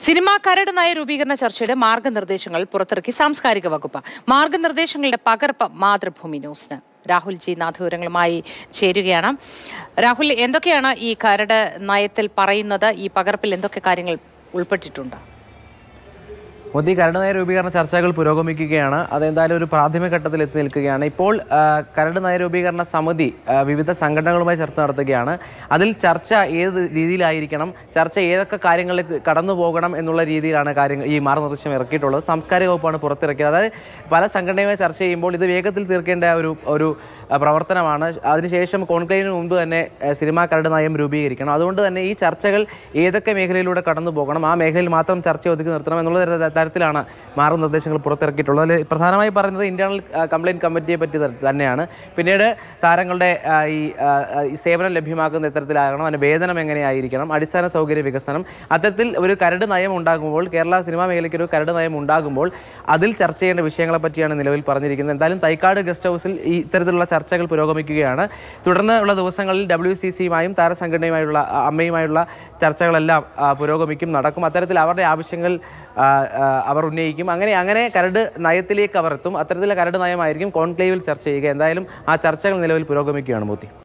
cinema കരട് നയ രൂപീകരണ ചർച്ചയുടെ മാർഗനിർദ്ദേശങ്ങൾ പുറത്തിറക്കി സാംസ്കാരിക വകുപ്പ് മാർഗനിർദ്ദേശങ്ങളുടെ പകർപ്പ് മാതൃഭൂമി ന്യൂസിന് രാഹുൽ ജി നാഥപുരങ്ങളുമായി ചേരുകയാണ് രാഹുൽ എന്തൊക്കെയാണ് ഈ കരട് നയത്തിൽ പറയുന്നത് ഈ പകർപ്പിൽ എന്തൊക്കെ കാര്യങ്ങൾ ഉൾപ്പെട്ടിട്ടുണ്ട് മോദി കരട് നയ രൂപീകരണ ചർച്ചകൾ പുരോഗമിക്കുകയാണ് അതെന്തായാലും ഒരു പ്രാഥമിക ഘട്ടത്തിൽ എത്തി നിൽക്കുകയാണ് ഇപ്പോൾ ആ, കരട് നയ രൂപീകരണ സമിതി ആ, വിവിധ സംഘടനകളുമായി ചർച്ച നടത്തുകയാണ് അതിൽ ചർച്ച ഏത് രീതിയിലായിരിക്കണം ചർച്ച ഏതൊക്കെ കാര്യങ്ങളിലേക്ക് കടന്നു പോകണം എന്നുള്ള രീതിയിലാണ് കാര്യങ്ങൾ ഈ മാർഗനിർദ്ദേശം ഇറക്കിയിട്ടുള്ളത് സാംസ്കാരിക വകുപ്പാണ് പുറത്തിറക്കിയത് അതായത് പല സംഘടനയുമായി ചർച്ച ചെയ്യുമ്പോൾ ഇത് വേഗത്തിൽ തീർക്കേണ്ട ഒരു ഒരു ആ, പ്രവർത്തനമാണ് അതിനുശേഷം കോൺക്ലേവിന് മുമ്പ് തന്നെ ആ, സിനിമാ കരട് നയം രൂപീകരിക്കണം അതുകൊണ്ട് തന്നെ ഈ ചർച്ചകൾ ഏതൊക്കെ മേഖലയിലൂടെ കടന്നു പോകണം ആ മേഖലയിൽ മാത്രം ചർച്ച ഒതുക്കി നിർത്തണം എന്നുള്ള തര- തരത്തിലാണ് മാർഗനിർദ്ദേശങ്ങൾ പുറത്തിറക്കിയിട്ടുള്ളത് അതിൽ പ്രധാനമായി പറയുന്നത് ഇന്റേണൽ കംപ്ലയിൻറ്റ് കമ്മിറ്റിയെ പറ്റി ത- തന്നെയാണ് പിന്നീട് താരങ്ങളുടെ ആ, ഈ ആ, ആ, ഈ സേവനം ലഭ്യമാക്കുന്ന തരത്തിലാകണം അതിന് വേതനം എങ്ങനെയായിരിക്കണം അടിസ്ഥാന സൗകര്യ വികസനം അത്തരത്തിൽ ഒരു കരട് നയം ഉണ്ടാകുമ്പോൾ കേരള സിനിമാ മേഖലയ്ക്ക് ഒരു കരട് നയം ഉണ്ടാകുമ്പോൾ അതിൽ ചർച്ച ചെയ്യേണ്ട വിഷയങ്ങളെ പറ്റിയാണ് നിലവിൽ പറഞ്ഞിരിക്കുന്നത് എന്തായാലും തൈക്കാട് ഗസ്റ്റ് ഹൗസിൽ ഈ ഇത്തരത്തിലുള്ള ചർച്ചകൾ പുരോഗമിക്കുകയാണ് തുടർന്ന് ഉള്ള ദിവസങ്ങളിൽ ഡബ്ല്യു സി സിയുമായും താരസംഘടനയുമായുള്ള ആ, അമ്മയുമായുള്ള ചർച്ചകളെല്ലാം ആ, പുരോഗമിക്കും നടക്കും അത്തരത്തിൽ അവരുടെ ആവശ്യങ്ങൾ ആ, ആ, അവർ ഉന്നയിക്കും അങ്ങനെ അങ്ങനെ കരട് നയത്തിലേക്ക് അവർ എത്തും അത്തരത്തിലുള്ള കരട് നയമായിരിക്കും കോൺക്ലേവിൽ ചർച്ച ചെയ്യുക എന്തായാലും ആ ചർച്ചകൾ നിലവിൽ പുരോഗമിക്കുകയാണ് മോദി